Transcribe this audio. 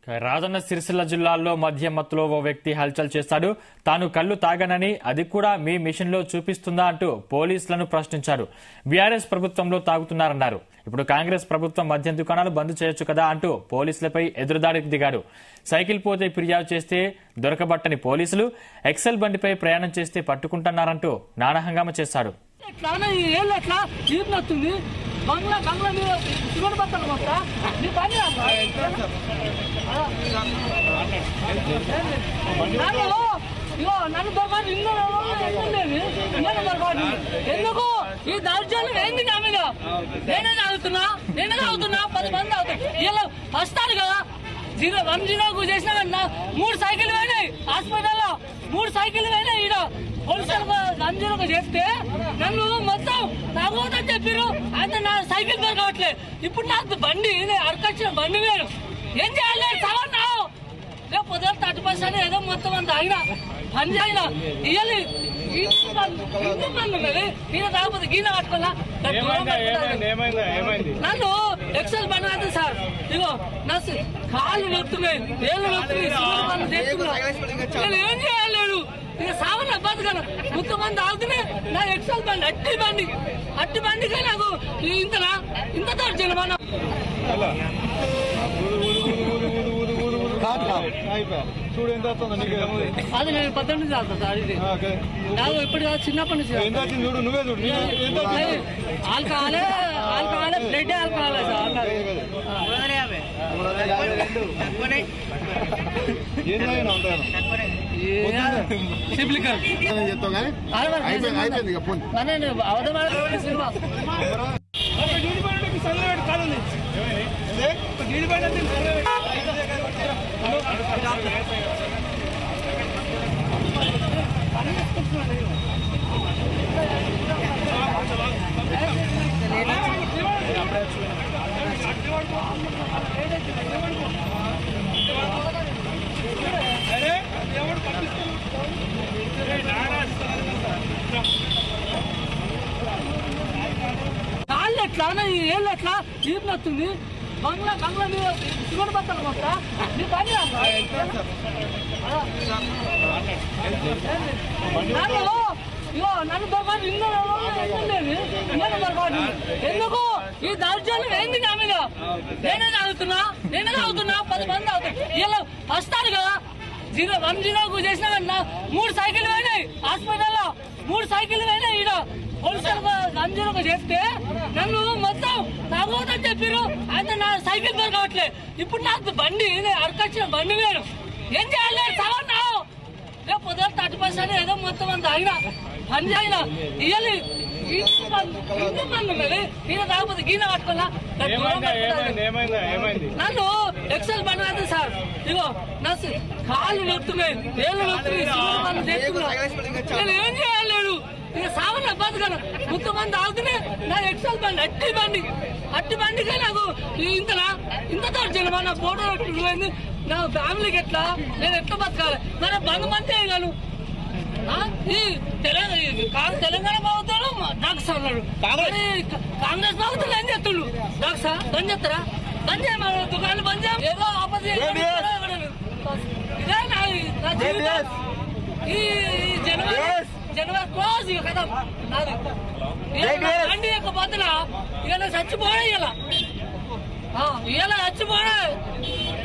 రాజన్న సిరిసిల్ల జిల్లాలో మధ్య మత్తులో ఓ వ్యక్తి హల్చల్ చేస్తాడు తాను కళ్ళు తాగనని అది కూడా మీ మిషన్లో చూపిస్తుందా అంటూ పోలీసులను ప్రశ్నించారు బీఆర్ఎస్ ప్రభుత్వంలో తాగుతున్నారన్నారు ఇప్పుడు కాంగ్రెస్ ప్రభుత్వం మద్యం దుకాణాలు బంద్ చేయొచ్చు కదా అంటూ పోలీసులపై ఎదురుదాడికి దిగాడు సైకిల్ పోతే ఫిర్యాదు చేస్తే దొరకబట్టని పోలీసులు ఎక్సెల్ బండిపై ప్రయాణం చేస్తే పట్టుకుంటున్నారంటూ నానహంగామ చేశాడు ఎట్లా ఈ ఏళ్ళు ఎట్లా జీప్ నచ్చింది బంగ్లా బంగ్లా మీద సిమెంట్ బత్తలు మొత్తా నీ పని రాదా? నన్ను ఇగో నన్ను దొరకాలి ఇల్లు ఎందుకు ఇల్లు దొరకాలి ఎందుకు ఈ దౌర్జన్యం ఏంది నా మీద నేనే తాగుతున్నా నేనే తాగుతున్నా పది మంది తాగుతున్నా ఇలా వస్తారు కదా జీరో వన్ జీరోకు చేసిన కన్నా మూడు సైకిల్ పోయినాయి హాస్పిటల్లో మూడు సైకిల్ పోయినాయి ఈడ పోలీసులు వన్ జీరోకు చేస్తే నన్ను మొత్తం తాగోదని చెప్పారు అయితే నా సైకిల్ దొరకవట్లే ఇప్పుడు నాకు బండి అరకొచ్చిన బండి వేరు ఏం చేయాలి సవన్నా రేపు పొద్దున థర్టీ పర్సెంట్ ఏదో మొత్తం అంత అయినా పని అయినా ఇయ్యాలి ఈయన కాకపోతే గీన పట్టుకోవాలా ఏమైందా ఏమైంది నన్ను ఎక్సెల్ పని సార్ ఇగో నా సి- కాళ్ళు నొత్తున్నాయి ఏళ్ళు నొత్తున్నాయి సిమెంట్ పనులు చేస్తున్నా. నేను ఏం చేయలేడు ఇక సావన బతకను ముక్కు మంది ఆగుతూనే నా ఎక్సెల్ బండి అట్టి బండి అట్టి బండికే నాకు ఈ ఇంతనా ఇంత దర్జన మన అయిపోయా చూడు ఎంత వస్తుందో నీకు అది నేను పద్దెనిమిది చదువుతా సార్ ఇది ఓకే. నాకు ఇప్పుడు కాదు చిన్నప్పటి నుంచి ఎంత వచ్చింది చూడు నువ్వే చూడు నీకు ఎంత వచ్చింది? ఆల్కహాలే ఆల్కహాలే బ్లడ్ ఆల్కహాలే సార్ ఏం తాగినావు అంతగానం? సిప్లికర్ నేను చెప్తావు కానీ అయిపోయింది అయిపోయింది ఇక పోనీ అవధమైన సినిమా కాళ్ళు ఎట్లా ఈ ఏళ్ళు ఎట్లా జీప్ నచ్చింది బంగ్లా బంగ్లా మీద సిమెంట్ బత్తలు మొత్తా నీ పని రాదా? నన్ను ఇగో నన్ను దొరకాలి ఇల్లు ఎందుకు ఇల్లు దొరకాలి ఎందుకు ఈ దౌర్జన్యం ఏంది నా మీద నేనే తాగుతున్నా నేనే తాగుతున్నా పది మంది తాగుతున్నా ఇలా వస్తారు కదా జీరో వన్ జీరోకు చేసిన కన్నా మూడు సైకిల్ పోయినాయి హాస్పిటల్లో మూడు సైకిల్ పోయినాయి ఈడ పోలీసులు వన్ జీరోకు చేస్తే నన్ను మొత్తం తాగోదని చెప్పారు అయితే నా సైకిల్ దొరకవట్లే ఇప్పుడు నాకు బండి అరకొచ్చిన బండి వేరు ఏం చేయాలి సవన్నా రేపు పొద్దున థర్టీ పర్సెంట్ ఏదో మొత్తం అంత అయినా పని అయినా ఇయ్యాలి ఇంత పనులు ఉన్నది ఈయన కాకపోతే గీన పట్టుకోవాలా నాకు దూరం ఏమైందా పెట్టుకోవాలి. ఏమైంది ఏమైందా ఏమైంది నన్ను ఎక్సెల్ పని అయితే సార్ ఇగో నా సి- కాళ్ళు నొత్తున్నాయి ఏళ్ళు నొత్తున్నాయి సిమెంట్ పనులు చేస్తున్నా. నేను ఏం చేయలేడు ఇక సావన బతకను ముక్కు మంది ఆగుతూనే నా ఎక్సెల్ బండి అట్టి బండి అట్టి బండికే నాకు ఈ ఇంతనా ఇంత దర్జన నా ఫోటో పెట్టుకుంటుంది నా ఫ్యామిలీకి ఎట్లా నేను ఎట్లా బతకాలి మరి బంధు మంది వేయగలను ఆ? ఈ తెలంగాణ ఈ కా- తెలంగాణ ప్రభుత్వం డాక్స్ అన్నాడు మరి కా- కాంగ్రెస్ ప్రభుత్వం ఏం చేస్తుండు డాక్స్ బంద్ చేస్తారా బంద్ చేయమని దుకాణాలు బంద్ చేయ ఏదో ఆపోజిట్ ఇదే నా నా జీవితం ఈ జనవరి జనవరి క్లోజ్ ఇక కదా నాది బండి యొక్క బదుల ఇలా చచ్చిపోయా ఇలా ఇలా చచ్చిపోయా